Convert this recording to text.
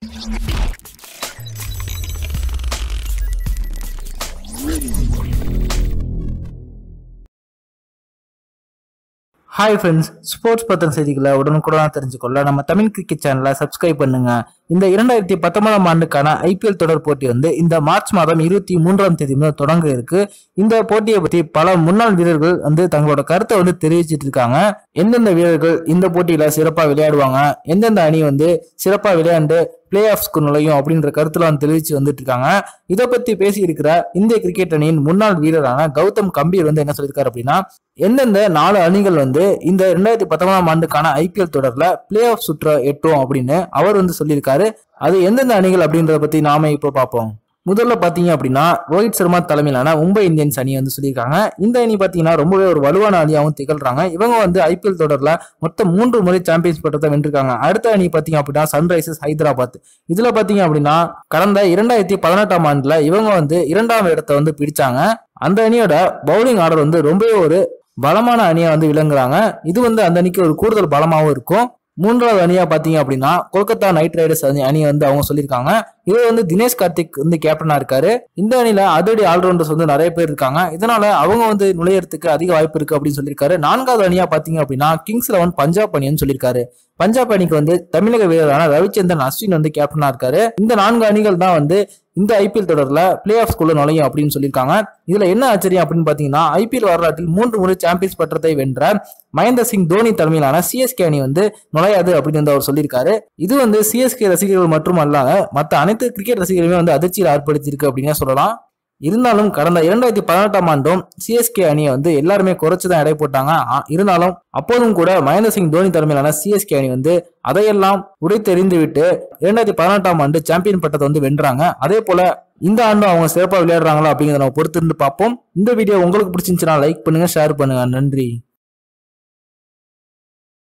hi friends sports பத்திர செய்திகளை உடனுக்குடனாக தெரிஞ்சுக்கொள்ள நம்ம தமிழ் கிரிக்கெட் சேனலை சப்ஸ்கிரைப் பண்ணுங்க இந்த இரண்டாயிரத்தி பத்தொன்பதாம் ஆண்டுக்கான ஐபிஎல் தொடர் போட்டி வந்து இந்த மார்ச் மாதம் இருபத்தி மூன்றாம் தேதி முதல் தொடங்க இருக்கு இந்த போட்டியை பத்தி பல முன்னாள் வீரர்கள் வந்து தங்களோட கருத்தை வந்து தெரிவிச்சிட்டு இருக்காங்க எந்தெந்த வீரர்கள் இந்த போட்டியில சிறப்பா விளையாடுவாங்க எந்தெந்த அணி வந்து சிறப்பா விளையாண்டு பிளே ஆஃப்ஸ்க்கு நுழையும் அப்படின்ற கருத்துல வந்து தெரிவிச்சு வந்துட்டு இருக்காங்க இதை பத்தி பேசி இருக்கிற இந்திய கிரிக்கெட் அணியின் முன்னாள் வீரரான கௌதம் கம்பீர் வந்து என்ன சொல்லியிருக்காரு அப்படின்னா எந்தெந்த நாலு அணிகள் வந்து இந்த ரெண்டாயிரத்தி பத்தொன்பதாம் ஆண்டுக்கான ஐபிஎல் தொடர்ல பிளே ஆஃப் சுற்ற எட்டும் அப்படின்னு அவர் வந்து சொல்லியிருக்காரு அது எந்தெந்த அணிகள் அப்படின்றத பத்தி நாம இப்போ பார்ப்போம் முதல்ல பாத்தீங்க அப்படின்னா ரோஹித் சர்மா தலைமையிலான மும்பை இந்தியன்ஸ் அணி வந்து சொல்லியிருக்காங்க இந்த அணி பாத்தீங்கன்னா ரொம்பவே ஒரு வலுவான அணியாகவும் திகழ்றாங்க இவங்க வந்து ஐபிஎல் தொடர்ல மொத்தம் மூன்று முறை சாம்பியன்ஸ் பட்டத்தை வென்றிருக்காங்க அடுத்த அணி பாத்தீங்க அப்படின்னா சன்ரைசர்ஸ் ஹைதராபாத் இதுல பாத்தீங்க அப்படின்னா கடந்த இரண்டாயிரத்தி பதினெட்டாம் ஆண்டுல இவங்க வந்து இரண்டாம் இடத்தை வந்து பிடிச்சாங்க அந்த அணியோட பவுலிங் ஆர்டர் வந்து ரொம்பவே ஒரு பலமான அணியா வந்து விளங்குறாங்க இது வந்து அந்த அணிக்கு ஒரு கூடுதல் பலமாகவும் இருக்கும் மூன்றாவது அணியா பாத்தீங்க அப்படின்னா கொல்கத்தா நைட் ரைடர்ஸ் அணி அணி வந்து அவங்க சொல்லியிருக்காங்க இது வந்து தினேஷ் கார்த்திக் வந்து கேப்டனா இருக்காரு இந்த அணியில அதிரடி ஆல்ரவுண்டர்ஸ் வந்து நிறைய பேர் இருக்காங்க இதனால அவங்க வந்து நுழையறதுக்கு அதிக வாய்ப்பு இருக்கு அப்படின்னு சொல்லியிருக்காரு நான்காவது அணியா பாத்தீங்க அப்படின்னா கிங்ஸ் லெவன் பஞ்சாப் அணின்னு சொல்லியிருக்காரு பஞ்சாப் அணிக்கு வந்து தமிழக வீரரான ரவிச்சந்திரன் அஸ்வின் வந்து கேப்டனா இருக்காரு இந்த நான்கு அணிகள் தான் வந்து இந்த ஐபிஎல் தொடர்ல பிளே ஆஃப்ஸ்குள்ள நுழையும் அப்படின்னு சொல்லியிருக்காங்க இதுல என்ன ஆச்சரியம் அப்படின்னு பாத்தீங்கன்னா ஐபிஎல் வரலாற்றில் மூன்று முறை சாம்பியன்ஸ் பட்டத்தை வென்ற மகேந்திர சிங் தோனி தலைமையிலான சிஎஸ்கே அணி வந்து நுழையாது அப்படின்னு வந்து அவர் சொல்லியிருக்காரு இது வந்து சிஎஸ்கே ரசிகர்கள் மட்டும் அல்லாத மற்ற அனைத்து கிரிக்கெட் ரசிகர்களுமே வந்து அதிர்ச்சியில் ஏற்படுத்தியிருக்கு அப்படின்னு சொல்லலாம் இருந்தாலும் கடந்த இரண்டாயிரத்தி பதினெட்டாம் ஆண்டும் சிஎஸ்கே அணியை வந்து எல்லாருமே குறைச்சு தான் எடை போட்டாங்க ஆ- இருந்தாலும் அப்போதும் கூட மகேந்திர சிங் தோனி தலைமையிலான சிஎஸ்கே அணி வந்து அதையெல்லாம் உடைத்தெறிந்து விட்டு இரண்டாயிரத்தி பதினெட்டாம் ஆண்டு சாம்பியன் பட்டத்தை வந்து வென்றாங்க அதே போல இந்த ஆண்டும் அவங்க சிறப்பாக விளையாடுறாங்களா அப்படிங்கிறத நம்ம பொறுத்திருந்து பார்ப்போம் இந்த வீடியோ உங்களுக்கு பிடிச்சிருந்துச்சுன்னா லைக் பண்ணுங்க ஷேர் பண்ணுங்க நன்றி